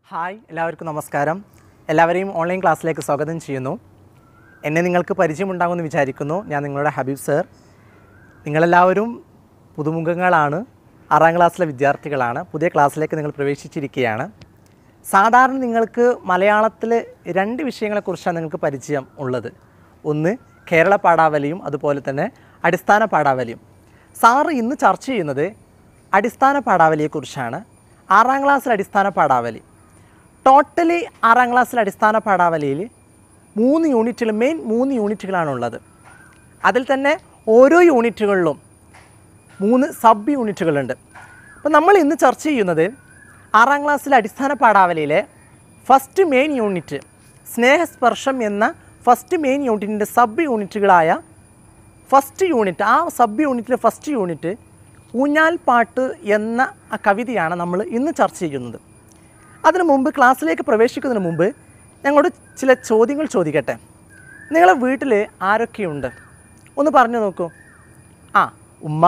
hi എല്ലാവർക്കും നമസ്കാരം എല്ലാവരെയും ഓൺലൈൻ ക്ലാസ്സിലേക്ക് സ്വാഗതം ചെയ്യുന്നു എന്നെ നിങ്ങൾക്ക് പരിചയമുണ്ടാകുമെന്ന് വിചാരിക്കുന്നു ഞാൻ നിങ്ങളുടെ ഹബീബ് സർ നിങ്ങളെല്ലാവരും പുതുമുഖങ്ങളാണ് ആറാം ക്ലാസ്സിലെ വിദ്യാർത്ഥികളാണ് പുതിയ ക്ലാസ്സിലേക്ക് നിങ്ങൾ പ്രവേശിച്ചിരിക്കുകയാണ് സാധാരണ നിങ്ങൾക്ക് മലയാളത്തിൽ രണ്ട് വിഷയങ്ങളെക്കുറിച്ചാണ് നിങ്ങൾക്ക് പരിചയം ഉള്ളത് ഒന്ന് കേരള പാഠാവലിയും അതുപോലെ തന്നെ അടിസ്ഥാന പാഠാവലിയും സാറ് ഇന്ന് ചർച്ച ചെയ്യുന്നത് അടിസ്ഥാന പാഠാവലിയെക്കുറിച്ചാണ് ആറാം ക്ലാസ്സിലെ അടിസ്ഥാന പാഠാവലി ടോട്ടലി ആറാം ക്ലാസ്സിലെ അടിസ്ഥാന പാഠാവലിയിൽ മൂന്ന് യൂണിറ്റുകൾ മെയിൻ മൂന്ന് യൂണിറ്റുകളാണുള്ളത് അതിൽ തന്നെ ഓരോ യൂണിറ്റുകളിലും മൂന്ന് സബ് യൂണിറ്റുകളുണ്ട് അപ്പോൾ നമ്മൾ ഇന്ന് ചർച്ച ചെയ്യുന്നത് ആറാം ക്ലാസ്സിലെ അടിസ്ഥാന പാഠാവലിയിലെ ഫസ്റ്റ് മെയിൻ യൂണിറ്റ് സ്നേഹസ്പർശം എന്ന ഫസ്റ്റ് മെയിൻ യൂണിറ്റിൻ്റെ സബ് യൂണിറ്റുകളായ ഫസ്റ്റ് യൂണിറ്റ് ആ സബ് യൂണിറ്റിലെ ഫസ്റ്റ് യൂണിറ്റ് ഊഞ്ഞാൽ പാട്ട് എന്ന ആ കവിതയാണ് നമ്മൾ ഇന്ന് ചർച്ച ചെയ്യുന്നത് അതിനു മുമ്പ് ക്ലാസ്സിലേക്ക് പ്രവേശിക്കുന്നതിന് മുമ്പ് ഞങ്ങളോട് ചില ചോദ്യങ്ങൾ ചോദിക്കട്ടെ നിങ്ങളെ വീട്ടിൽ ആരൊക്കെയുണ്ട് ഒന്ന് പറഞ്ഞു നോക്കൂ ആ ഉമ്മ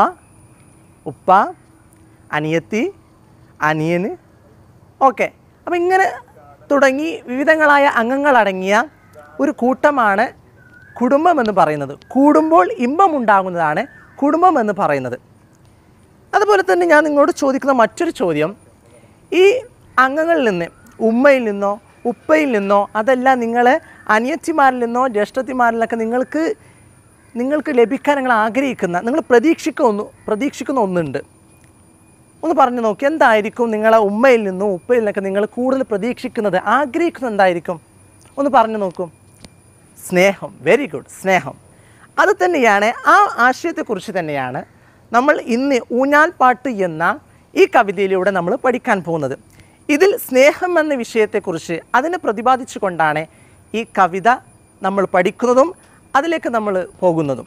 ഉപ്പ അനിയത്തി അനിയന് ഓക്കെ അപ്പം ഇങ്ങനെ തുടങ്ങി വിവിധങ്ങളായ അംഗങ്ങളടങ്ങിയ ഒരു കൂട്ടമാണ് കുടുംബം എന്ന് പറയുന്നത് കൂടുമ്പോൾ ഇമ്പമുണ്ടാകുന്നതാണ് കുടുംബം എന്ന് പറയുന്നത് അതുപോലെ തന്നെ ഞാൻ നിങ്ങളോട് ചോദിക്കുന്ന മറ്റൊരു ചോദ്യം ഈ അംഗങ്ങളിൽ നിന്ന് ഉമ്മയിൽ നിന്നോ ഉപ്പയിൽ നിന്നോ അതല്ല നിങ്ങൾ അനിയത്തിമാരിൽ നിന്നോ ജ്യേഷ്ഠത്തിമാരിൽ നിന്നൊക്കെ നിങ്ങൾക്ക് നിങ്ങൾക്ക് ലഭിക്കാൻ നിങ്ങൾ ആഗ്രഹിക്കുന്ന നിങ്ങൾ പ്രതീക്ഷിക്കുന്ന പ്രതീക്ഷിക്കുന്ന ഒന്നുണ്ട് ഒന്ന് പറഞ്ഞു നോക്കി എന്തായിരിക്കും നിങ്ങളെ ഉമ്മയിൽ നിന്നും ഉപ്പയിൽ നിന്നൊക്കെ നിങ്ങൾ കൂടുതൽ പ്രതീക്ഷിക്കുന്നത് ആഗ്രഹിക്കുന്നത് എന്തായിരിക്കും ഒന്ന് പറഞ്ഞു നോക്കൂ സ്നേഹം വെരി ഗുഡ് സ്നേഹം അത് തന്നെയാണ് ആ ആശയത്തെക്കുറിച്ച് തന്നെയാണ് നമ്മൾ ഇന്ന് ഊഞ്ഞാൽ പാട്ട് എന്ന ഈ കവിതയിലൂടെ നമ്മൾ പഠിക്കാൻ പോകുന്നത് ഇതിൽ സ്നേഹം എന്ന വിഷയത്തെക്കുറിച്ച് അതിനെ പ്രതിപാദിച്ചുകൊണ്ടാണ് ഈ കവിത നമ്മൾ പഠിക്കുന്നതും അതിലേക്ക് നമ്മൾ പോകുന്നതും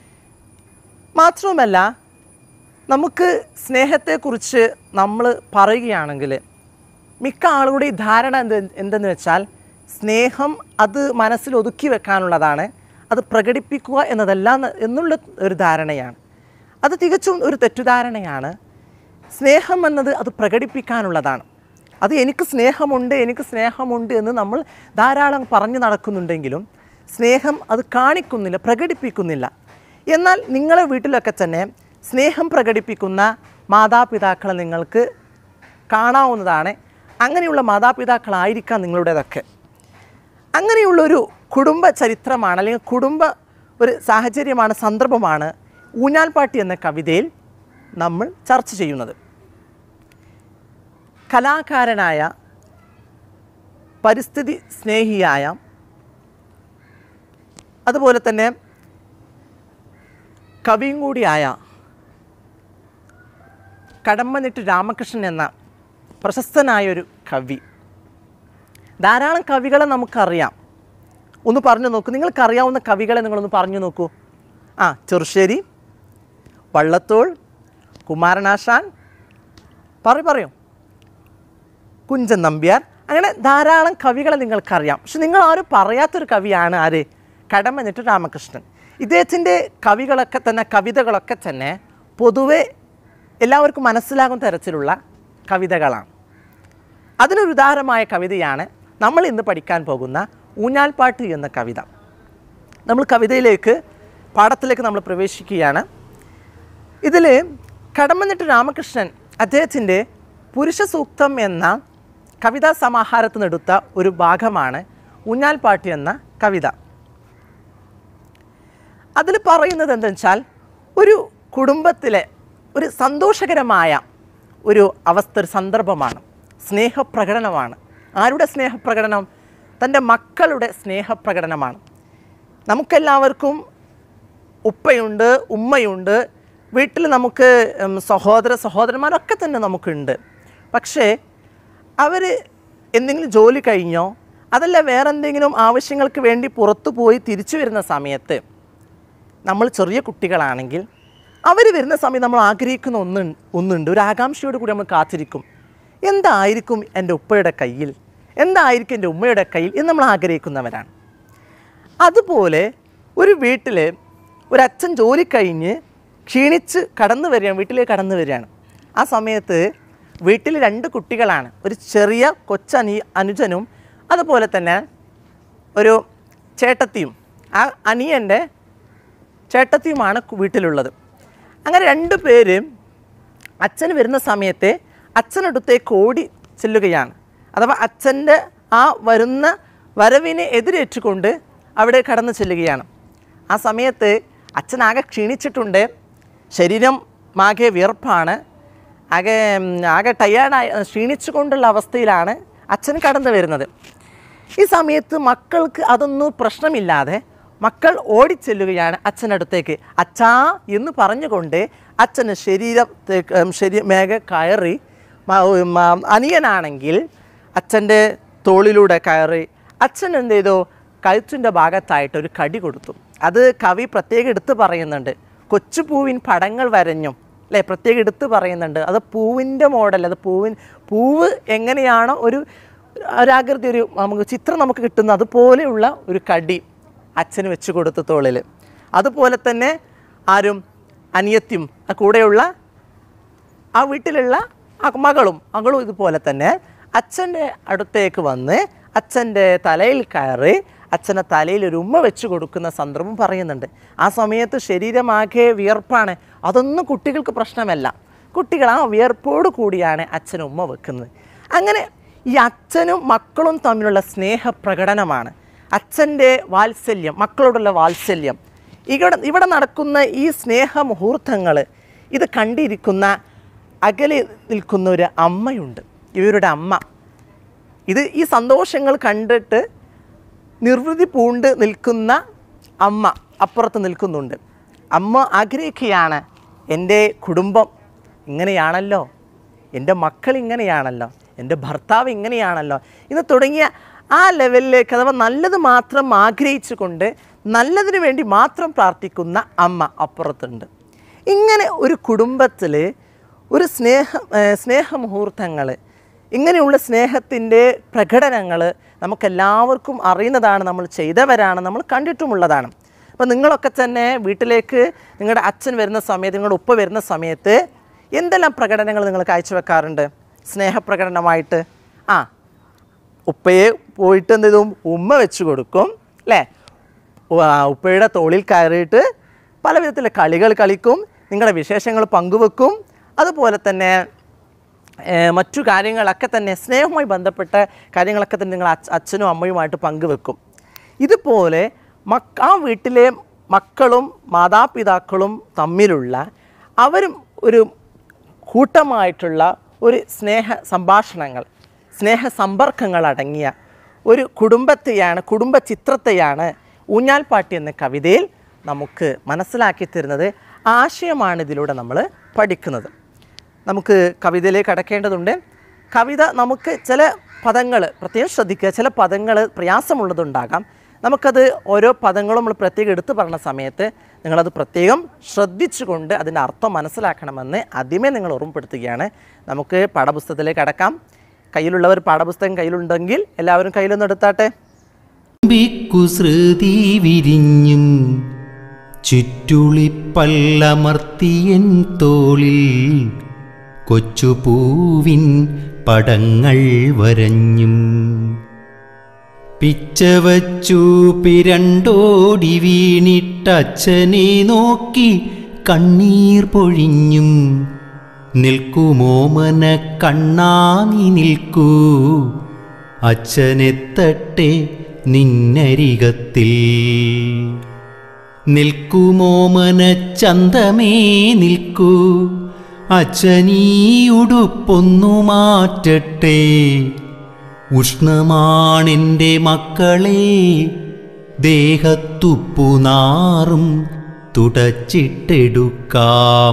മാത്രവുമല്ല നമുക്ക് സ്നേഹത്തെക്കുറിച്ച് നമ്മൾ പറയുകയാണെങ്കിൽ മിക്ക ആളുകളുടെയും ധാരണ എന്ത് എന്തെന്ന് വെച്ചാൽ സ്നേഹം അത് മനസ്സിൽ ഒതുക്കി വെക്കാനുള്ളതാണ് അത് പ്രകടിപ്പിക്കുക എന്നതല്ല എന്ന് എന്നുള്ള ഒരു ധാരണയാണ് അത് തികച്ചും ഒരു തെറ്റുധാരണയാണ് സ്നേഹം എന്നത് അത് പ്രകടിപ്പിക്കാനുള്ളതാണ് അത് എനിക്ക് സ്നേഹമുണ്ട് എനിക്ക് സ്നേഹമുണ്ട് എന്ന് നമ്മൾ ധാരാളം പറഞ്ഞു നടക്കുന്നുണ്ടെങ്കിലും സ്നേഹം അത് കാണിക്കുന്നില്ല പ്രകടിപ്പിക്കുന്നില്ല എന്നാൽ നിങ്ങളെ വീട്ടിലൊക്കെ തന്നെ സ്നേഹം പ്രകടിപ്പിക്കുന്ന മാതാപിതാക്കളെ നിങ്ങൾക്ക് കാണാവുന്നതാണ് അങ്ങനെയുള്ള മാതാപിതാക്കളായിരിക്കാം നിങ്ങളുടേതൊക്കെ അങ്ങനെയുള്ളൊരു കുടുംബ ചരിത്രമാണ് അല്ലെങ്കിൽ കുടുംബ ഒരു സാഹചര്യമാണ് സന്ദർഭമാണ് ഊഞ്ഞാൽപ്പാട്ടി എന്ന കവിതയിൽ നമ്മൾ ചർച്ച ചെയ്യുന്നത് കലാകാരനായ പരിസ്ഥിതി സ്നേഹിയായ അതുപോലെ തന്നെ കവിയും കൂടിയായ കടമ്മനിട്ട് രാമകൃഷ്ണൻ എന്ന പ്രശസ്തനായൊരു കവി ധാരാളം കവികളെ നമുക്കറിയാം ഒന്ന് പറഞ്ഞു നോക്കൂ നിങ്ങൾക്കറിയാവുന്ന കവികളെ നിങ്ങളൊന്ന് പറഞ്ഞു നോക്കൂ ആ ചെറുശ്ശേരി വള്ളത്തോൾ കുമാരനാശാൻ പറയൂ പറയൂ കുഞ്ചൻ നമ്പ്യാർ അങ്ങനെ ധാരാളം കവികളെ നിങ്ങൾക്കറിയാം പക്ഷെ നിങ്ങൾ ആരും പറയാത്തൊരു കവിയാണ് ആര് കടമനിട്ട് രാമകൃഷ്ണൻ ഇദ്ദേഹത്തിൻ്റെ കവികളൊക്കെ തന്നെ കവിതകളൊക്കെ തന്നെ പൊതുവെ എല്ലാവർക്കും മനസ്സിലാകുന്ന തരത്തിലുള്ള കവിതകളാണ് അതിനൊരു ഉദാഹരണമായ കവിതയാണ് നമ്മൾ ഇന്ന് പഠിക്കാൻ പോകുന്ന ഊഞ്ഞാൽപ്പാട്ട് എന്ന കവിത നമ്മൾ കവിതയിലേക്ക് പാഠത്തിലേക്ക് നമ്മൾ പ്രവേശിക്കുകയാണ് ഇതിൽ കടമന്നിട്ട് രാമകൃഷ്ണൻ അദ്ദേഹത്തിൻ്റെ പുരുഷ സൂക്തം എന്ന കവിതാ സമാഹാരത്തിൽ നിന്നെടുത്ത ഒരു ഭാഗമാണ് ഊഞ്ഞാൽപ്പാട്ട് എന്ന കവിത അതിൽ പറയുന്നത് എന്താണെന്ന് വെച്ചാൽ ഒരു കുടുംബത്തിലെ ഒരു സന്തോഷകരമായ ഒരു അവസ്ഥ ഒരു സന്ദർഭമാണ് സ്നേഹപ്രകടനമാണ് ആരുടെ സ്നേഹപ്രകടനം തൻ്റെ മക്കളുടെ സ്നേഹപ്രകടനമാണ് നമുക്കെല്ലാവർക്കും ഉപ്പയുണ്ട് ഉമ്മയുണ്ട് വീട്ടിൽ നമുക്ക് ഉം, സഹോദര സഹോദരന്മാരൊക്കെ തന്നെ നമുക്കുണ്ട് പക്ഷേ അവർ എന്തെങ്കിലും ജോലി കഴിഞ്ഞോ അതല്ല വേറെ എന്തെങ്കിലും ആവശ്യങ്ങൾക്ക് വേണ്ടി പുറത്തു പോയി തിരിച്ചു വരുന്ന സമയത്ത് നമ്മൾ ചെറിയ കുട്ടികളാണെങ്കിൽ അവർ വരുന്ന സമയം നമ്മൾ ആഗ്രഹിക്കുന്ന ഒന്ന് ഒന്നുണ്ട് ഒരു ആകാംക്ഷയോട് കൂടി നമ്മൾ കാത്തിരിക്കും എന്തായിരിക്കും എൻ്റെ ഉപ്പയുടെ കയ്യിൽ എന്തായിരിക്കും എൻ്റെ ഉമ്മയുടെ കയ്യിൽ എന്ന് നമ്മൾ ആഗ്രഹിക്കുന്നവരാണ് അതുപോലെ ഒരു വീട്ടിൽ ഒരു അച്ഛൻ ജോലി കഴിഞ്ഞ് ക്ഷീണിച്ച് കടന്നു വരികയാണ് വീട്ടിലേക്ക് കടന്നു വരികയാണ് ആ സമയത്ത് വീട്ടിൽ രണ്ട് കുട്ടികളാണ് ഒരു ചെറിയ കൊച്ചനി അനുജനും അതുപോലെ തന്നെ ഒരു ചേട്ടത്തിയും ആ അനിയൻ്റെ ചേട്ടത്തിയുമാണ് കു- വീട്ടിലുള്ളത് അങ്ങനെ രണ്ട് പേര് അച്ഛൻ വരുന്ന സമയത്ത് അച്ഛനടുത്തേക്ക് ഓടി ചെല്ലുകയാണ് അഥവാ അച്ഛൻ്റെ ആ വരുന്ന വരവിനെ എതിരേറ്റുകൊണ്ട് അവിടെ കടന്നു ചെല്ലുകയാണ് ആ സമയത്ത് അച്ഛൻ ആകെ ക്ഷീണിച്ചിട്ടുണ്ട് ശരീരം ആകെ വിയർപ്പാണ് ആകെ ഉം, ആകെ ടയേർഡായി ക്ഷീണിച്ചുകൊണ്ടുള്ള അവസ്ഥയിലാണ് അച്ഛൻ കടന്നു വരുന്നത് ഈ സമയത്ത് മക്കൾക്ക് അതൊന്നും പ്രശ്നമില്ലാതെ മക്കൾ ഓടിച്ചെല്ലുകയാണ് അച്ഛനടുത്തേക്ക് അച്ഛാ എന്ന് പറഞ്ഞുകൊണ്ട് അച്ഛന് ശരീരത്തേക്ക് ഉം, ശരീ മേഘ കയറി മ- ഉം, ആ, അനിയനാണെങ്കിൽ അച്ഛൻ്റെ തോളിലൂടെ കയറി അച്ഛൻ എന്ത് ചെയ്തു കഴുത്തിൻ്റെ ഭാഗത്തായിട്ട് ഒരു കടി കൊടുത്തു അത് കവി പ്രത്യേകം എടുത്ത് പറയുന്നുണ്ട് കൊച്ചുപൂവിൻ പടങ്ങൾ വരഞ്ഞും അല്ലേ പ്രത്യേകം എടുത്ത് പറയുന്നുണ്ട് അത് പൂവിൻ്റെ മോഡൽ അത് പൂവിൻ പൂവ് എങ്ങനെയാണോ ഒരു ഒരാകൃതി ഒരു നമുക്ക് ചിത്രം നമുക്ക് കിട്ടുന്ന അതുപോലെയുള്ള ഒരു കടി അച്ഛന് വെച്ച് കൊടുത്തു തോളിൽ അതുപോലെ തന്നെ ആരും അനിയത്തിയും ആ കൂടെയുള്ള ആ വീട്ടിലുള്ള ആ മകളും മകളും ഇതുപോലെ തന്നെ അച്ഛൻ്റെ അടുത്തേക്ക് വന്ന് അച്ഛൻ്റെ തലയിൽ കയറി അച്ഛൻ്റെ തലയിൽ ഒരു ഉമ്മ വെച്ച് കൊടുക്കുന്ന സന്ദർഭം പറയുന്നുണ്ട് ആ സമയത്ത് ശരീരമാകെ വിയർപ്പാണ് അതൊന്നും കുട്ടികൾക്ക് പ്രശ്നമല്ല കുട്ടികൾ ആ വിയർപ്പോട് കൂടിയാണ് അച്ഛൻ ഉമ്മ വെക്കുന്നത് അങ്ങനെ ഈ അച്ഛനും മക്കളും തമ്മിലുള്ള സ്നേഹപ്രകടനമാണ് അച്ഛൻ്റെ വാത്സല്യം മക്കളോടുള്ള വാത്സല്യം ഇവിടെ ഇവിടെ നടക്കുന്ന ഈ സ്നേഹ മുഹൂർത്തങ്ങൾ ഇത് കണ്ടിരിക്കുന്ന അകലെ നിൽക്കുന്ന ഒരു അമ്മയുണ്ട് ഇവരുടെ അമ്മ ഇത് ഈ സന്തോഷങ്ങൾ കണ്ടിട്ട് നിർവൃതി പൂണ്ട് നിൽക്കുന്ന അമ്മ അപ്പുറത്ത് നിൽക്കുന്നുണ്ട് അമ്മ ആഗ്രഹിക്കുകയാണ് എൻ്റെ കുടുംബം ഇങ്ങനെയാണല്ലോ എൻ്റെ മക്കൾ ഇങ്ങനെയാണല്ലോ എൻ്റെ ഭർത്താവ് ഇങ്ങനെയാണല്ലോ ഇത് തുടങ്ങിയ ആ ലെവലിലേക്ക് അഥവാ നല്ലത് മാത്രം ആഗ്രഹിച്ചുകൊണ്ട് നല്ലതിന് വേണ്ടി മാത്രം പ്രാർത്ഥിക്കുന്ന അമ്മ അപ്പുറത്തുണ്ട് ഇങ്ങനെ ഒരു കുടുംബത്തിൽ ഒരു സ്നേഹ ഏഹ് സ്നേഹമുഹൂർത്തങ്ങൾ ഇങ്ങനെയുള്ള സ്നേഹത്തിൻ്റെ പ്രകടനങ്ങൾ നമുക്കെല്ലാവർക്കും അറിയുന്നതാണ് നമ്മൾ ചെയ്തവരാണ് നമ്മൾ കണ്ടിട്ടുമുള്ളതാണ് അപ്പോൾ നിങ്ങളൊക്കെ തന്നെ വീട്ടിലേക്ക് നിങ്ങളുടെ അച്ഛൻ വരുന്ന സമയത്ത് നിങ്ങളുടെ ഉപ്പ വരുന്ന സമയത്ത് എന്തെല്ലാം പ്രകടനങ്ങൾ നിങ്ങൾ കാഴ്ചവെക്കാറുണ്ട് സ്നേഹപ്രകടനമായിട്ട് ആ ഉപ്പയെ പോയിട്ട് എന്ത് ചെയ്തും ഉമ്മ വെച്ച് കൊടുക്കും അല്ലേ ഉ- ആ, ഉപ്പയുടെ തോളിൽ കയറിയിട്ട് പല വിധത്തിലെ കളികൾ കളിക്കും നിങ്ങളുടെ വിശേഷങ്ങൾ പങ്കുവെക്കും അതുപോലെ തന്നെ ഏഹ്, മറ്റു കാര്യങ്ങളൊക്കെ തന്നെ സ്നേഹവുമായി ബന്ധപ്പെട്ട കാര്യങ്ങളൊക്കെ തന്നെ നിങ്ങൾ അച്ഛ- അച്ഛനും അമ്മയുമായിട്ട് പങ്കുവെക്കും ഇതുപോലെ മക്ക ആ വീട്ടിലെ മക്കളും മാതാപിതാക്കളും തമ്മിലുള്ള അവരും ഒരു കൂട്ടമായിട്ടുള്ള ഒരു സ്നേഹ സംഭാഷണങ്ങൾ സ്നേഹ സമ്പർക്കങ്ങൾ അടങ്ങിയ ഒരു കുടുംബത്തെയാണ് കുടുംബ ചിത്രത്തെയാണ് ഊഞ്ഞാൽപ്പാട്ടി എന്ന കവിതയിൽ നമുക്ക് മനസ്സിലാക്കി തരുന്നത് ആശയമാണ് ഇതിലൂടെ നമ്മൾ പഠിക്കുന്നത് നമുക്ക് കവിതയിലേക്ക് കടക്കേണ്ടതുണ്ട് കവിത നമുക്ക് ചില പദങ്ങൾ പ്രത്യേകം ശ്രദ്ധിക്കുക ചില പദങ്ങൾ പ്രയാസമുള്ളതുണ്ടാകാം നമുക്കത് ഓരോ പദങ്ങളും നമ്മൾ പ്രത്യേകം എടുത്തു പറഞ്ഞ സമയത്ത് നിങ്ങളത് പ്രത്യേകം ശ്രദ്ധിച്ചുകൊണ്ട് അതിൻ്റെ അർത്ഥം മനസ്സിലാക്കണമെന്ന് ആദ്യമേ നിങ്ങൾ ഓർമ്മപ്പെടുത്തുകയാണ് നമുക്ക് പാഠപുസ്തകത്തിലേക്ക് കടക്കാം കയ്യിലുള്ളവർ പാഠപുസ്തകം കയ്യിലുണ്ടെങ്കിൽ എല്ലാവരും കയ്യിലൊന്ന് എടുത്താട്ടെ കുസൃതി വിരിഞ്ഞും ചുറ്റുളിപ്പല്ലമർത്തിയൻ തോളിൽ കൊച്ചുപൂവിൻ പടങ്ങൾ വരഞ്ഞും പിച്ചവച്ചു പിരണ്ടോടി വീണിട്ടച്ഛനെ നോക്കി കണ്ണീർ പൊഴിഞ്ഞും നിൽക്കുമോമന കണ്ണാനി നിൽക്കൂ അച്ഛനെത്തട്ടെ നിന്നരികത്തിൽ നിൽക്കുമോമന ചന്തമേ നിൽക്കൂ അച്ഛനീ ഉടുപ്പൊന്നു മാറ്റട്ടെ ഉഷ്ണമാണെൻ്റെ മക്കളെ ദേഹത്തുപ്പുനാറും തുടച്ചിട്ടെടുക്കാം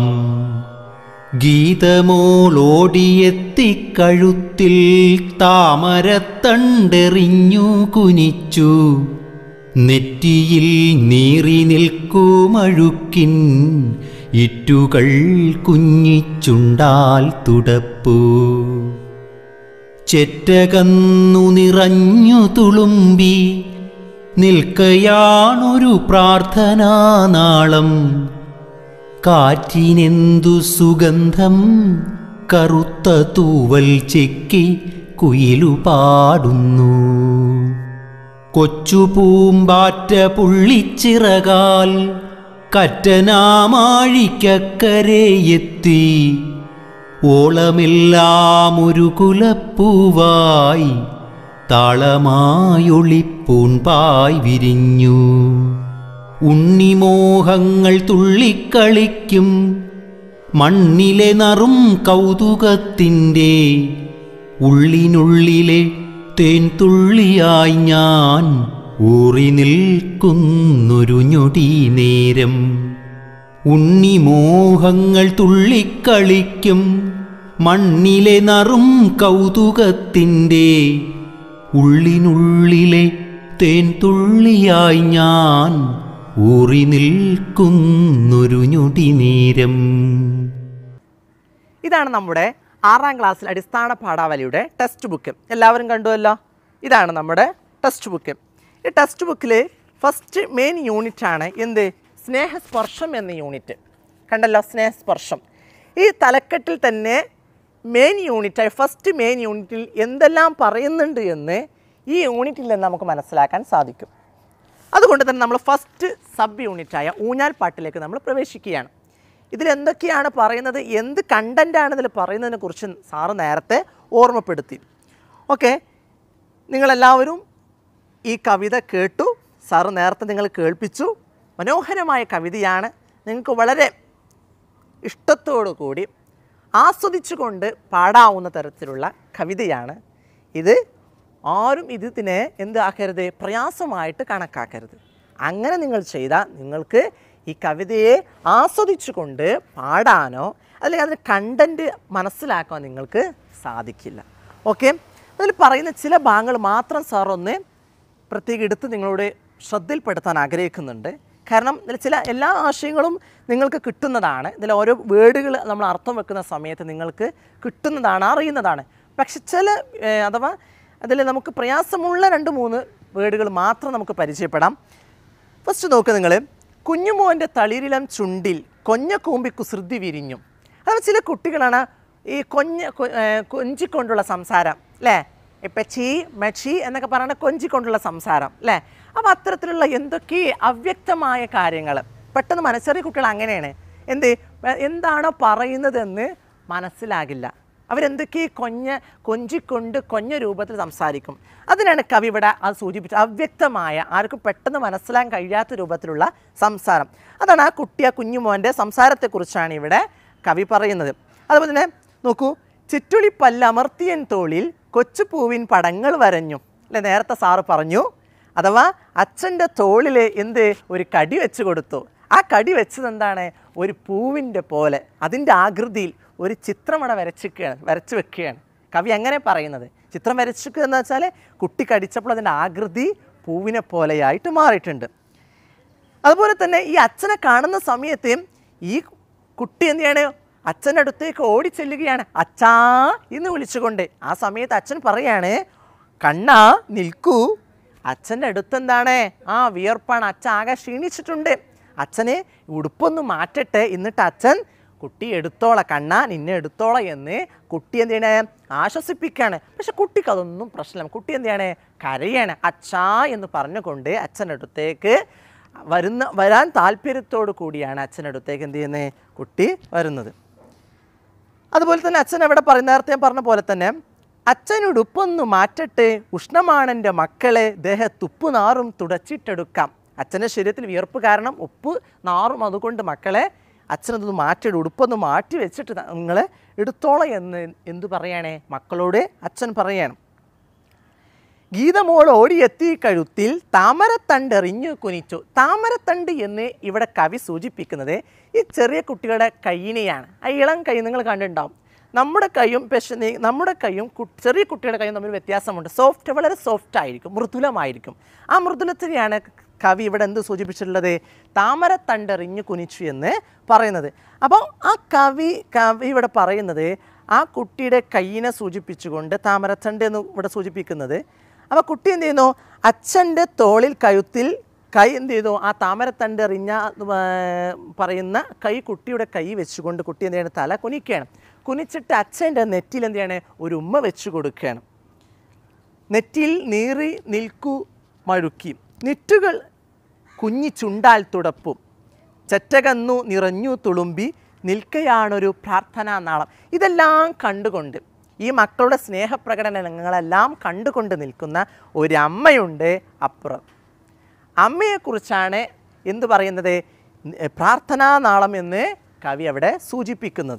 ഗീതമോളോടിയെത്തിക്കഴുത്തിൽ താമരത്തണ്ടെറിഞ്ഞു കുനിച്ചു നെറ്റിയിൽ നീറി നിൽക്കുമഴുക്കിൻ ഇറ്റുകൾ കുഞ്ഞിച്ചുണ്ടാൽ തുടപ്പു ചെറ്റകന്നു നിറഞ്ഞു തുളുമ്പി നിൽക്കയാണൊരു പ്രാർത്ഥനാനാളം കാറ്റിനെന്തു സുഗന്ധം കറുത്ത തൂവൽ ചെക്കി കുയിലു പാടുന്നു കൊച്ചു പൂമ്പാറ്റ പുള്ളിച്ചിറകാൽ കറ്റനാമാഴിക്കക്കരെ ഓളമെല്ലാം ഒരു കുലപ്പൂവായി താളമായൊളിപ്പൂൺപായ് വിരിഞ്ഞു ഉണ്ണിമോഹങ്ങൾ തുള്ളിക്കളിക്കും മണ്ണിലെ നറും കൗതുകത്തിൻ്റെ ഉള്ളിനുള്ളിലെ തേൻ തുള്ളിയായി ഞാൻ ഊറി നിൽക്കുന്നൊരു ഞൊടി നേരം ഉണ്ണിമോഹങ്ങൾ തുള്ളിക്കളിക്കും മണ്ണിലെ നറും കൗതുകത്തിൻ്റെ ഉള്ളിനുള്ളിലെ തേൻ തുള്ളിയായി ഞാൻ ഊറി നിൽക്കുന്നൊരു ഞൊടി നേരം ഇതാണ് നമ്മുടെ ആറാം ക്ലാസ്സിൽ അടിസ്ഥാന പാഠാവലിയുടെ ടെക്സ്റ്റ് ബുക്ക് എല്ലാവരും കണ്ടുവല്ലോ ഇതാണ് നമ്മുടെ ടെക്സ്റ്റ് ബുക്ക് ഈ ടെക്സ്റ്റ് ബുക്കിൽ ഫസ്റ്റ് മെയിൻ യൂണിറ്റ് ആണ് എന്ത് സ്നേഹസ്പർശം എന്ന യൂണിറ്റ് കണ്ടല്ലോ സ്നേഹസ്പർശം ഈ തലക്കെട്ടിൽ തന്നെ മെയിൻ യൂണിറ്റായി ഫസ്റ്റ് മെയിൻ യൂണിറ്റിൽ എന്തെല്ലാം പറയുന്നുണ്ട് എന്ന് ഈ യൂണിറ്റിൽ നിന്ന് നമുക്ക് മനസ്സിലാക്കാൻ സാധിക്കും അതുകൊണ്ട് തന്നെ നമ്മൾ ഫസ്റ്റ് സബ് യൂണിറ്റായ ഊഞ്ഞാൽ പാട്ടിലേക്ക് നമ്മൾ പ്രവേശിക്കുകയാണ് ഇതിൽ എന്തൊക്കെയാണ് പറയുന്നത് എന്ത് കണ്ടൻ്റാണ് ഇതിൽ പറയുന്നതിനെ കുറിച്ച് സാറ് നേരത്തെ ഓർമ്മപ്പെടുത്തി ഓക്കെ നിങ്ങളെല്ലാവരും ഈ കവിത കേട്ടു സാറ് നേരത്തെ നിങ്ങൾ കേൾപ്പിച്ചു മനോഹരമായ കവിതയാണ് നിങ്ങൾക്ക് വളരെ ഇഷ്ടത്തോടു കൂടി ആസ്വദിച്ചുകൊണ്ട് പാടാവുന്ന തരത്തിലുള്ള കവിതയാണ് ഇത് ആരും ഇതിനെ എന്താക്കരുത് പ്രയാസമായിട്ട് കണക്കാക്കരുത് അങ്ങനെ നിങ്ങൾ ചെയ്താൽ നിങ്ങൾക്ക് ഈ കവിതയെ ആസ്വദിച്ചുകൊണ്ട് പാടാനോ അല്ലെങ്കിൽ അതിൻ്റെ കണ്ടൻറ്റ് മനസ്സിലാക്കാൻ നിങ്ങൾക്ക് സാധിക്കില്ല ഓക്കെ അതിൽ പറയുന്ന ചില ഭാഗങ്ങൾ മാത്രം സാർ ഒന്ന് പ്രത്യേകം എടുത്ത് നിങ്ങളോട് ശ്രദ്ധയിൽപ്പെടുത്താൻ ആഗ്രഹിക്കുന്നുണ്ട് കാരണം ഇതിൽ ചില എല്ലാ ആശയങ്ങളും നിങ്ങൾക്ക് കിട്ടുന്നതാണ് ഇതിൽ ഓരോ വേർഡുകൾ നമ്മൾ അർത്ഥം വെക്കുന്ന സമയത്ത് നിങ്ങൾക്ക് കിട്ടുന്നതാണ് അറിയുന്നതാണ് പക്ഷെ ചില ഏഹ്, അഥവാ അതിൽ നമുക്ക് പ്രയാസമുള്ള രണ്ട് മൂന്ന് വേർഡുകൾ മാത്രം നമുക്ക് പരിചയപ്പെടാം ഫസ്റ്റ് നോക്ക് നിങ്ങൾ കുഞ്ഞുമോൻ്റെ തളിരിലം ചുണ്ടിൽ കൊഞ്ഞ കൂമ്പി കുസൃതി വിരിഞ്ഞു അഥവാ ചില കുട്ടികളാണ് ഈ കൊഞ്ഞ കൊ- ഏർ കൊഞ്ചിക്കൊണ്ടുള്ള സംസാരം അല്ലേ ഇപ്പം ചീ മച്ചി എന്നൊക്കെ പറയുന്ന കൊഞ്ചിക്കൊണ്ടുള്ള സംസാരം അല്ലേ അപ്പോൾ അത്തരത്തിലുള്ള എന്തൊക്കെ അവ്യക്തമായ കാര്യങ്ങൾ പെട്ടെന്ന് മനസ്സറിയ കുട്ടികൾ അങ്ങനെയാണ് എന്ത് വ- എന്താണോ പറയുന്നതെന്ന് മനസ്സിലാകില്ല അവരെന്തൊക്കെ കൊഞ്ഞ കൊഞ്ചിക്കൊണ്ട് കൊഞ്ഞ രൂപത്തിൽ സംസാരിക്കും അതിനാണ് കവി ഇവിടെ അത് സൂചിപ്പിച്ചത് അവ്യക്തമായ ആർക്കും പെട്ടെന്ന് മനസ്സിലാക്കാൻ കഴിയാത്ത രൂപത്തിലുള്ള സംസാരം അതാണ് ആ കുട്ടി ആ കുഞ്ഞുമോൻ്റെ സംസാരത്തെക്കുറിച്ചാണ് ഇവിടെ കവി പറയുന്നത് അതുപോലെ തന്നെ നോക്കൂ ചുറ്റുളി പല്ലമർത്തിയൻ തോളിൽ കൊച്ചുപൂവിൻ പടങ്ങൾ വരഞ്ഞു അല്ലെ നേരത്തെ സാറ് പറഞ്ഞു അഥവാ അച്ഛൻ്റെ തോളിൽ എന്ത് ഒരു കടി വെച്ച് കൊടുത്തു ആ കടി വെച്ചത് എന്താണ് ഒരു പൂവിൻ്റെ പോലെ അതിൻ്റെ ആകൃതിയിൽ ഒരു ചിത്രമട വരച്ചിക്കുകയാണ് വരച്ച് വെക്കുകയാണ് കവി അങ്ങനെ പറയുന്നത് ചിത്രം വരച്ചിക്കുക എന്ന് വെച്ചാൽ കുട്ടി കടിച്ചപ്പോൾ അതിൻ്റെ ആകൃതി പൂവിനെ പോലെയായിട്ട് മാറിയിട്ടുണ്ട് അതുപോലെ തന്നെ ഈ അച്ഛനെ കാണുന്ന സമയത്ത് ഈ കുട്ടി എന്ത് ചെയ്യാണ് അച്ഛൻ്റെ അടുത്തേക്ക് ഓടി ചെല്ലുകയാണ് അച്ഛാ എന്ന് വിളിച്ചുകൊണ്ട് ആ സമയത്ത് അച്ഛൻ പറയാണ് കണ്ണാ നിൽക്കൂ അച്ഛൻ്റെ അടുത്ത് എന്താണ് ആ വിയർപ്പാണ് അച്ഛൻ ആകെ ക്ഷീണിച്ചിട്ടുണ്ട് അച്ഛന് ഉടുപ്പൊന്ന് മാറ്റട്ടെ എന്നിട്ട് അച്ഛൻ കുട്ടി എടുത്തോള കണ്ണ നിന്നെ എടുത്തോള എന്ന് കുട്ടി എന്ത് ചെയ്യണേ ആശ്വസിപ്പിക്കുകയാണ് പക്ഷെ കുട്ടിക്ക് അതൊന്നും പ്രശ്നമില്ല കുട്ടി എന്ത് ചെയ്യണേ കരയാണ് അച്ഛാ എന്ന് പറഞ്ഞുകൊണ്ട് അച്ഛൻ്റെ അടുത്തേക്ക് വരുന്ന വരാൻ താല്പര്യത്തോടു കൂടിയാണ് അച്ഛൻ്റെ അടുത്തേക്ക് എന്ത് ചെയ്യുന്നത് കുട്ടി വരുന്നത് അതുപോലെ തന്നെ അച്ഛൻ എവിടെ പറയുന്ന നേരത്തെ ഞാൻ പറഞ്ഞ പോലെ തന്നെ അച്ഛനുടുപ്പൊന്നു മാറ്റട്ടെ ഉഷ്ണമാണെൻ്റെ മക്കളെ ദേഹത്തുപ്പ് നാറും തുടച്ചിട്ടെടുക്കാം അച്ഛൻ്റെ ശരീരത്തിൽ വിയർപ്പ് കാരണം ഉപ്പ് നാറും അതുകൊണ്ട് മക്കളെ അച്ഛനതൊന്ന് മാറ്റിയിട്ട് ഉടുപ്പൊന്ന് മാറ്റി വെച്ചിട്ട് നിങ്ങൾ എടുത്തോളം എന്ന് എന്തു പറയണേ മക്കളോട് അച്ഛൻ പറയണം ഗീതമോൾ ഓടിയെത്തി കഴുത്തിൽ താമരത്തണ്ട് എറിഞ്ഞു കുനിച്ചു താമരത്തണ്ട് എന്ന് ഇവിടെ കവി സൂചിപ്പിക്കുന്നത് ഈ ചെറിയ കുട്ടികളുടെ കൈയിനെയാണ് ആ ഇളം കൈ നിങ്ങൾ കണ്ടിട്ടുണ്ടാവും നമ്മുടെ കൈയും പക്ഷേ നീ- നമ്മുടെ കൈയും കു- ചെറിയ കുട്ടികളുടെ കൈയും തമ്മിൽ വ്യത്യാസമുണ്ട് സോഫ്റ്റ് വളരെ സോഫ്റ്റ് ആയിരിക്കും മൃദുലമായിരിക്കും ആ മൃദുലത്തിനെയാണ് കവി ഇവിടെ എന്ത് സൂചിപ്പിച്ചിട്ടുള്ളത് താമരത്തണ്ടെറിഞ്ഞു കുനിച്ചു എന്ന് പറയുന്നത് അപ്പോൾ ആ കവി കവി ഇവിടെ പറയുന്നത് ആ കുട്ടിയുടെ കൈയിനെ സൂചിപ്പിച്ചുകൊണ്ട് താമരത്തണ്ട് എന്ന് ഇവിടെ സൂചിപ്പിക്കുന്നത് അപ്പോൾ കുട്ടി എന്ത് ചെയ്യുന്നു അച്ഛൻ്റെ തോളിൽ കഴുത്തിൽ കൈ എന്ത് ചെയ്തു ആ താമരത്തണ്ട് എറിഞ്ഞ ഏർ, പറയുന്ന കൈ കുട്ടിയുടെ കൈ വെച്ചുകൊണ്ട് കുട്ടി എന്ത് ചെയ്യണം തല കുനിക്കുകയാണ് കുനിച്ചിട്ട് അച്ഛൻ്റെ നെറ്റിയിൽ എന്ത് ചെയ്യണേ ഒരു ഉമ്മ വെച്ച് കൊടുക്കുകയാണ് നെറ്റിയിൽ നീറി നിൽക്കു മഴുക്കി നിറ്റുകൾ കുഞ്ഞി ചുണ്ടാൽ തുടപ്പും ചെറ്റകന്നു നിറഞ്ഞു തുളുമ്പി നിൽക്കയാണൊരു പ്രാർത്ഥനാ നാളം ഇതെല്ലാം കണ്ടുകൊണ്ട് ഈ മക്കളുടെ സ്നേഹപ്രകടനങ്ങളെല്ലാം കണ്ടുകൊണ്ട് നിൽക്കുന്ന ഒരമ്മയുണ്ട് അപ്പുറം അമ്മയെക്കുറിച്ചാണ് എന്ത് പറയുന്നത് പ്രാർത്ഥനാ നാളം എന്ന് കവി അവിടെ സൂചിപ്പിക്കുന്നത്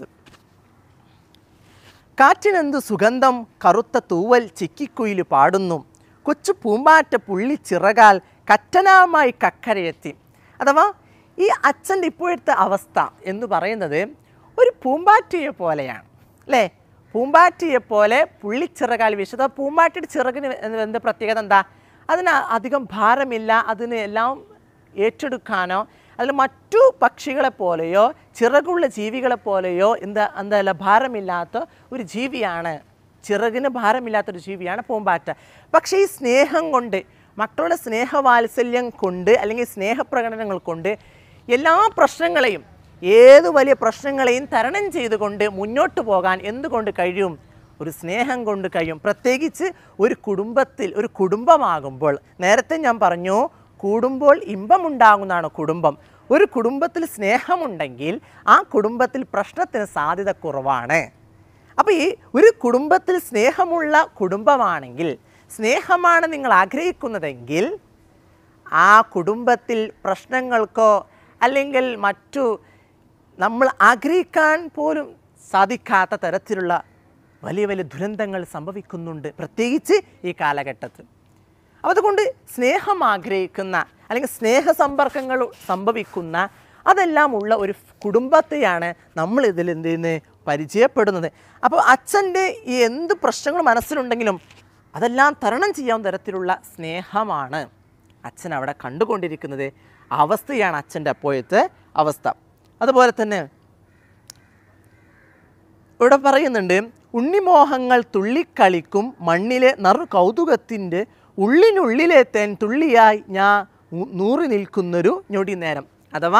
കാറ്റിനെന്തു സുഗന്ധം കറുത്ത തൂവൽ ചിക്കിക്കുയിൽ പാടുന്നു കൊച്ചു പൂമ്പാറ്റ പുള്ളിച്ചിറകാൽ കറ്റനാമായി കക്കരയെത്തി അഥവാ ഈ അച്ഛൻ്റെ ഇപ്പോഴത്തെ അവസ്ഥ എന്ന് പറയുന്നത് ഒരു പൂമ്പാറ്റയെ പോലെയാണ് അല്ലേ പൂമ്പാറ്റയെ പോലെ പുള്ളിച്ചിറകാൽ വീശുന്നത് ആ പൂമ്പാറ്റയുടെ ചിറകിന് എന്ത് എന്ത് പ്രത്യേകത എന്താ അതിന് അധികം ഭാരമില്ല അതിന് എല്ലാം ഏറ്റെടുക്കാനോ അതിൽ മറ്റു പക്ഷികളെ പോലെയോ ചിറകുള്ള ജീവികളെ പോലെയോ എന്താ എന്താ ഭാരമില്ലാത്ത ഒരു ജീവിയാണ് ചിറകിന് ഭാരമില്ലാത്തൊരു ജീവിയാണ് പൂമ്പാറ്റ പക്ഷേ ഈ സ്നേഹം കൊണ്ട് മക്കളുടെ സ്നേഹവാത്സല്യം കൊണ്ട് അല്ലെങ്കിൽ സ്നേഹപ്രകടനങ്ങൾ കൊണ്ട് എല്ലാ പ്രശ്നങ്ങളെയും ഏത് വലിയ പ്രശ്നങ്ങളെയും തരണം ചെയ്തുകൊണ്ട് മുന്നോട്ട് പോകാൻ എന്തുകൊണ്ട് കഴിയും ഒരു സ്നേഹം കൊണ്ട് കഴിയും പ്രത്യേകിച്ച് ഒരു കുടുംബത്തിൽ ഒരു കുടുംബമാകുമ്പോൾ നേരത്തെ ഞാൻ പറഞ്ഞു കൂടുമ്പോൾ ഇമ്പമുണ്ടാകുന്നതാണ് കുടുംബം ഒരു കുടുംബത്തിൽ സ്നേഹമുണ്ടെങ്കിൽ ആ കുടുംബത്തിൽ പ്രശ്നത്തിന് സാധ്യത കുറവാണ് അപ്പോൾ ഈ ഒരു കുടുംബത്തിൽ സ്നേഹമുള്ള കുടുംബമാണെങ്കിൽ സ്നേഹമാണ് നിങ്ങൾ ആഗ്രഹിക്കുന്നതെങ്കിൽ ആ കുടുംബത്തിൽ പ്രശ്നങ്ങൾക്കോ അല്ലെങ്കിൽ മറ്റു നമ്മൾ ആഗ്രഹിക്കാൻ പോലും സാധിക്കാത്ത തരത്തിലുള്ള വലിയ വലിയ ദുരന്തങ്ങൾ സംഭവിക്കുന്നുണ്ട് പ്രത്യേകിച്ച് ഈ കാലഘട്ടത്തിൽ അപ്പോൾ അതുകൊണ്ട് സ്നേഹം ആഗ്രഹിക്കുന്ന അല്ലെങ്കിൽ സ്നേഹസമ്പർക്കങ്ങൾ സംഭവിക്കുന്ന അതെല്ലാം ഉള്ള ഒരു കുടുംബത്തെയാണ് നമ്മൾ ഇതിൽ എന്ത് ചെയ്യുന്നത് പരിചയപ്പെടുന്നത് അപ്പോൾ അച്ഛൻ്റെ ഈ എന്ത് പ്രശ്നങ്ങൾ മനസ്സിലുണ്ടെങ്കിലും അതെല്ലാം തരണം ചെയ്യാവുന്ന തരത്തിലുള്ള സ്നേഹമാണ് അച്ഛൻ അവിടെ കണ്ടുകൊണ്ടിരിക്കുന്നത് ആ അവസ്ഥയാണ് അച്ഛൻ്റെ അപ്പോഴത്തെ അവസ്ഥ അതുപോലെ തന്നെ ഇവിടെ പറയുന്നുണ്ട് ഉണ്ണിമോഹങ്ങൾ തുള്ളിക്കളിക്കും മണ്ണിലെ നറു കൗതുകത്തിൻ്റെ ഉള്ളിനുള്ളിലെ തേൻ തുള്ളിയായി ഞാൻ ഉ- നൂറി നിൽക്കുന്നൊരു ഞൊടി നേരം അഥവാ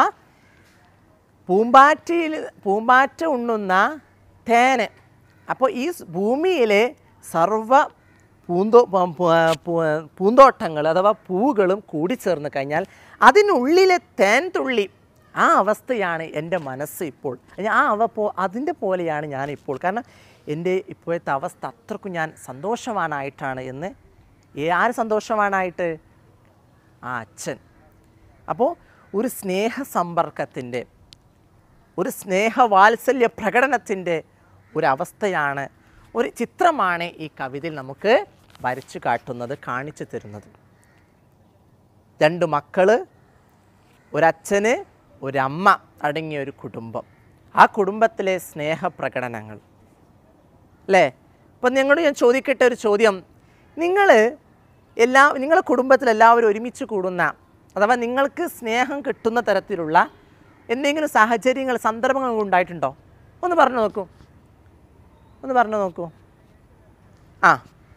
പൂമ്പാറ്റയിൽ പൂമ്പാറ്റ ഉണ്ണുന്ന തേന് അപ്പോൾ ഈ സ് ഭൂമിയിലെ സർവ പൂന്തോ പ- പ- പു- പൂന്തോട്ടങ്ങൾ അഥവാ പൂവുകളും കൂടിച്ചേർന്ന് കഴിഞ്ഞാൽ അതിനുള്ളിലെ തേൻ തുള്ളി ആ അവസ്ഥയാണ് എൻ്റെ മനസ്സ് ഇപ്പോൾ ആ അവ പോ അതിൻ്റെ പോലെയാണ് ഞാനിപ്പോൾ കാരണം എൻ്റെ ഇപ്പോഴത്തെ അവസ്ഥ അത്രക്കും ഞാൻ സന്തോഷവാനായിട്ടാണ് എന്ന് ഏ- ആര് സന്തോഷവാനായിട്ട് ആ അച്ഛൻ അപ്പോൾ ഒരു സ്നേഹ സമ്പർക്കത്തിൻ്റെ ഒരു സ്നേഹവാത്സല്യ പ്രകടനത്തിൻ്റെ ഒരവസ്ഥയാണ് ഒരു ചിത്രമാണ് ഈ കവിതയിൽ നമുക്ക് വരച്ചു കാട്ടുന്നത് കാണിച്ചു തരുന്നത് രണ്ട് മക്കൾ ഒരച്ഛന് ഒരമ്മ അടങ്ങിയ ഒരു കുടുംബം ആ കുടുംബത്തിലെ സ്നേഹപ്രകടനങ്ങൾ അല്ലേ ഇപ്പം നിങ്ങളോട് ഞാൻ ചോദിക്കട്ടെ ഒരു ചോദ്യം നിങ്ങൾ എല്ലാ നിങ്ങളുടെ കുടുംബത്തിൽ എല്ലാവരും ഒരുമിച്ച് കൂടുന്ന അഥവാ നിങ്ങൾക്ക് സ്നേഹം കിട്ടുന്ന തരത്തിലുള്ള എന്തെങ്കിലും സാഹചര്യങ്ങൾ സന്ദർഭങ്ങൾ ഉണ്ടായിട്ടുണ്ടോ ഒന്ന് പറഞ്ഞു നോക്കൂ ഒന്ന് പറഞ്ഞു നോക്കൂ ആ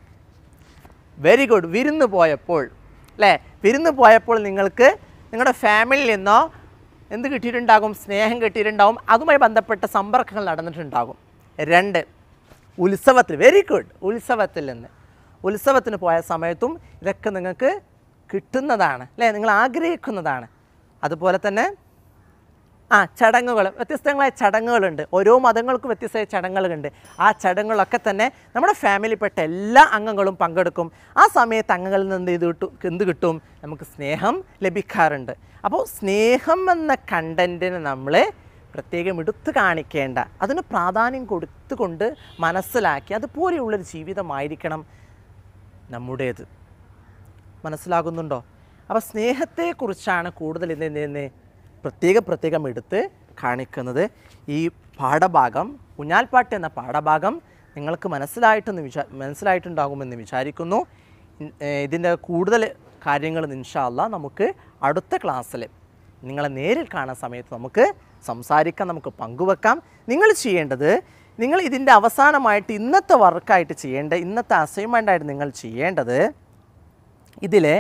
വെരി ഗുഡ് വിരുന്ന് പോയപ്പോൾ അല്ലേ വിരുന്ന് പോയപ്പോൾ നിങ്ങൾക്ക് നിങ്ങളുടെ ഫാമിലിയിൽ നിന്നോ എന്ത് കിട്ടിയിട്ടുണ്ടാകും സ്നേഹം കിട്ടിയിട്ടുണ്ടാകും അതുമായി ബന്ധപ്പെട്ട സമ്പർക്കങ്ങൾ നടന്നിട്ടുണ്ടാകും രണ്ട് ഉത്സവത്തിൽ വെരി ഗുഡ് ഉത്സവത്തിൽ നിന്ന് ഉത്സവത്തിന് പോയ സമയത്തും ഇതൊക്കെ നിങ്ങൾക്ക് കിട്ടുന്നതാണ് അല്ലേ നിങ്ങൾ ആഗ്രഹിക്കുന്നതാണ് അതുപോലെ തന്നെ ആ ചടങ്ങുകൾ വ്യത്യസ്തങ്ങളായ ചടങ്ങുകളുണ്ട് ഓരോ മതങ്ങൾക്കും വ്യത്യസ്തമായ ചടങ്ങുകളുണ്ട് ആ ചടങ്ങുകളൊക്കെ തന്നെ നമ്മുടെ ഫാമിലിയിൽപ്പെട്ട എല്ലാ അംഗങ്ങളും പങ്കെടുക്കും ആ സമയത്ത് അംഗങ്ങളിൽ നിന്ന് എന്ത് ചെയ്ത് കിട്ടും എന്ത് കിട്ടും നമുക്ക് സ്നേഹം ലഭിക്കാറുണ്ട് അപ്പോൾ സ്നേഹം എന്ന കണ്ടൻറ്റിന് നമ്മൾ പ്രത്യേകം എടുത്തു കാണിക്കേണ്ട അതിന് പ്രാധാന്യം കൊടുത്തുകൊണ്ട് മനസ്സിലാക്കി അതുപോലെയുള്ളൊരു ജീവിതമായിരിക്കണം നമ്മുടേത് മനസ്സിലാകുന്നുണ്ടോ അപ്പോൾ സ്നേഹത്തെക്കുറിച്ചാണ് കൂടുതൽ ഇന്ന് ഇന്ന് ഇന്ന് പ്രത്യേകം പ്രത്യേകം എടുത്ത് കാണിക്കുന്നത് ഈ പാഠഭാഗം കുഞ്ഞാൽപ്പാട്ട് എന്ന പാഠഭാഗം നിങ്ങൾക്ക് മനസ്സിലായിട്ടെന്ന് വിചാ മനസ്സിലായിട്ടുണ്ടാകുമെന്ന് വിചാരിക്കുന്നു ഇൻ- ഏഹ് ഇതിൻ്റെ കൂടുതൽ കാര്യങ്ങൾ ഇൻഷാല്ല നമുക്ക് അടുത്ത ക്ലാസ്സിൽ നിങ്ങളെ നേരിൽ കാണുന്ന സമയത്ത് നമുക്ക് സംസാരിക്കാം നമുക്ക് പങ്കുവെക്കാം നിങ്ങൾ ചെയ്യേണ്ടത് നിങ്ങൾ ഇതിൻ്റെ അവസാനമായിട്ട് ഇന്നത്തെ വർക്കായിട്ട് ചെയ്യേണ്ട ഇന്നത്തെ അസൈൻമെൻ്റായിട്ട് നിങ്ങൾ ചെയ്യേണ്ടത് ഇതിലെ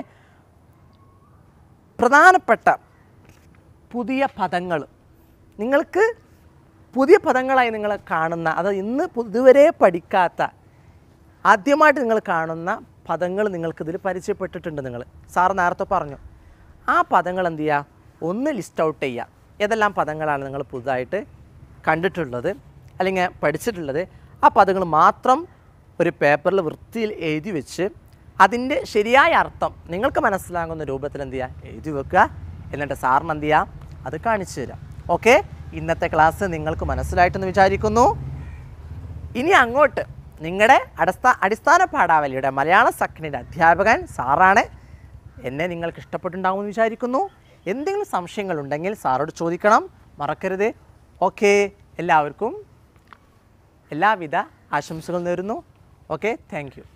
പ്രധാനപ്പെട്ട പുതിയ പദങ്ങൾ നിങ്ങൾക്ക് പുതിയ പദങ്ങളായി നിങ്ങൾ കാണുന്ന അത് ഇന്ന് പു- ഇതുവരെ പഠിക്കാത്ത ആദ്യമായിട്ട് നിങ്ങൾ കാണുന്ന പദങ്ങൾ നിങ്ങൾക്കിതിൽ പരിചയപ്പെട്ടിട്ടുണ്ട് നിങ്ങൾ സാറ് നേരത്തെ പറഞ്ഞു ആ പദങ്ങൾ എന്ത് ചെയ്യുക ഒന്ന് ലിസ്റ്റ് ഔട്ട് ചെയ്യുക ഏതെല്ലാം പദങ്ങളാണ് നിങ്ങൾ പുതുതായിട്ട് കണ്ടിട്ടുള്ളത് അല്ലെങ്കിൽ പഠിച്ചിട്ടുള്ളത് ആ പദങ്ങൾ മാത്രം ഒരു പേപ്പറിൽ വൃത്തിയിൽ എഴുതി വെച്ച് അതിൻ്റെ ശരിയായ അർത്ഥം നിങ്ങൾക്ക് മനസ്സിലാകുന്ന രൂപത്തിൽ എന്ത് ചെയ്യുക എഴുതി വെക്കുക എന്നിട്ട് സാറിന് എന്ത് ചെയ്യുക അത് കാണിച്ചു തരാം ഓക്കെ ഇന്നത്തെ ക്ലാസ് നിങ്ങൾക്ക് മനസ്സിലായിട്ടെന്ന് വിചാരിക്കുന്നു ഇനി അങ്ങോട്ട് നിങ്ങളുടെ അടിസ്ഥാ അടിസ്ഥാന പാഠാവലിയുടെ മലയാള സക്കിനിൻ്റെ അധ്യാപകൻ സാറാണ് എന്നെ നിങ്ങൾക്ക് ഇഷ്ടപ്പെട്ടുണ്ടാകുമെന്ന് വിചാരിക്കുന്നു എന്തെങ്കിലും സംശയങ്ങളുണ്ടെങ്കിൽ സാറോട് ചോദിക്കണം മറക്കരുത് ഓക്കെ എല്ലാവർക്കും എല്ലാവിധ ആശംസകൾ നേരുന്നു ഓക്കെ താങ്ക് യു